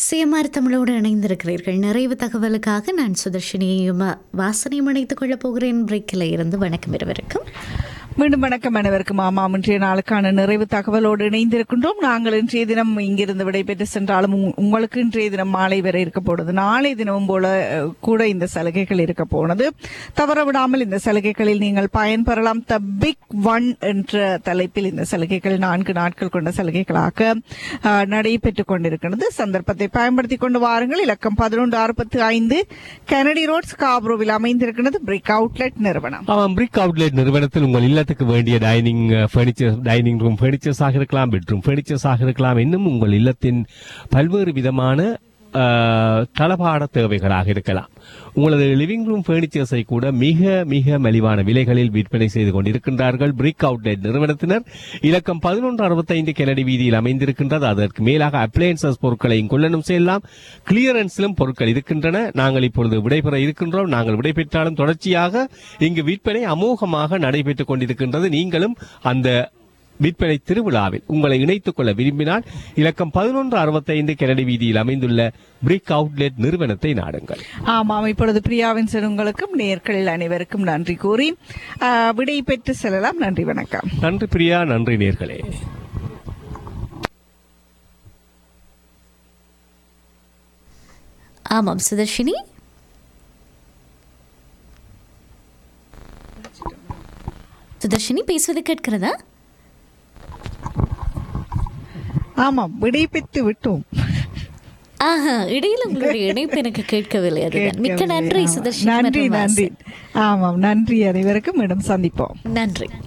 CMR தமிழோடு இணைந்திருக்கிறீர்கள் நிறைவு தகவலுக்காக நான் சுதர்ஷினியையும் வாசனையும் இணைத்துக் கொள்ளப் போகிறேன் பிரேக்கில் இருந்து வணக்கம் இருவருக்கும் மீண்டும் வணக்கம் அனைவருக்கும் ஆமாம் இன்றைய நாளுக்கான நிறைவு தகவலோடு இணைந்திருக்கின்றோம் நாங்கள் இன்றைய தினம் இங்கிருந்து விடைபெற்று சென்றாலும் உங்- உங்களுக்கு இன்றைய தினம் மாலை வரை இருக்க போனது நாளை தினமும் போல அஹ், கூட இந்த சலுகைகள் இருக்க போனது தவற விடாமல் இந்த சலுகைகளில் நீங்கள் பயன்பெறலாம் த பிக் ஒன் என்ற தலைப்பில் இந்த சலுகைகள் நான்கு நாட்கள் கொண்ட சலுகைகளாக அஹ், நடைபெற்றுக் கொண்டிருக்கிறது சந்தர்ப்பத்தை பயன்படுத்திக் கொண்டு வாருங்கள் இலக்கம் பதினொன்று அறுபத்தி ஐந்து கெனடி ரோட்ஸ் காப்ரோவில் அமைந்திருக்கிறது பிரிக் அவுட்லெட் நிறுவனம் ஆமாம் பிரிக் அவுட்லெட் நிறுவனத்தில் உங்கள் இல்லத்துக்கு வேண்டிய டைனிங் ஃபர்னிச்சர் டைனிங் ரூம் ஃபர்னிச்சர்ஸாக இருக்கலாம் பெட்ரூம் ஃபர்னிச்சர்ஸாக இருக்கலாம் இன்னும் உங்கள் இல்லத்தின் பல்வேறு விதமான அஹ், தளபாட தேவைகளாக இருக்கலாம் உங்களது லிவிங் ரூம் ஃபர்னிச்சர்ஸை கூட மிக மிக மலிவான விலைகளில் விற்பனை செய்து கொண்டிருக்கின்றார்கள் பிரிக் அவுட்லெட் நிறுவனத்தினர் இலக்கம் பதினொன்று அறுபத்தைந்து கெனடி வீதியில் அமைந்திருக்கின்றது அதற்கு மேலாக அப்ளையன்சஸ் பொருட்களையும் கொள்ளணும் செய்யலாம் கிளியரன்ஸிலும் பொருட்கள் இருக்கின்றன நாங்கள் இப்பொழுது விடைபெற இருக்கின்றோம் நாங்கள் விடைபெற்றாலும் தொடர்ச்சியாக இங்கு விற்பனை அமோகமாக நடைபெற்றுக் கொண்டிருக்கின்றது நீங்களும் அந்த விற்பனை திருவிழாவில் உங்களை இணைத்துக் கொள்ள விரும்பினால் இலக்கம் பதினொன்று அறுபத்தைந்து கெனடி வீதியில் அமைந்துள்ள பிரிக் அவுட்லெட் நிறுவனத்தை நாடுங்கள் ஆமாம் இப்பொழுது பிரியாவின் உங்களுக்கும் நேர்கள் அனைவருக்கும் நன்றி கூறி ஆ, விடை பெற்று செல்லலாம் நன்றி வணக்கம் நன்றி பிரியா நன்றி நேர்களே ஆமாம் சுதர்ஷினி சுதர்ஷினி பேசுவது கேட்கிறதா ஆமாம் விடை பெற்று விட்டோம் ஆஹா இடையில உங்களுடைய இணைப்பு எனக்கு கேட்கவில்லை அதுதான் மிக்க நன்றி ஆமாம். சுதர்ஷினி நன்றி மற்றும் நன்றி வாசன். ஆமாம் நன்றி அனைவருக்கும் மீண்டும் சந்திப்போம் நன்றி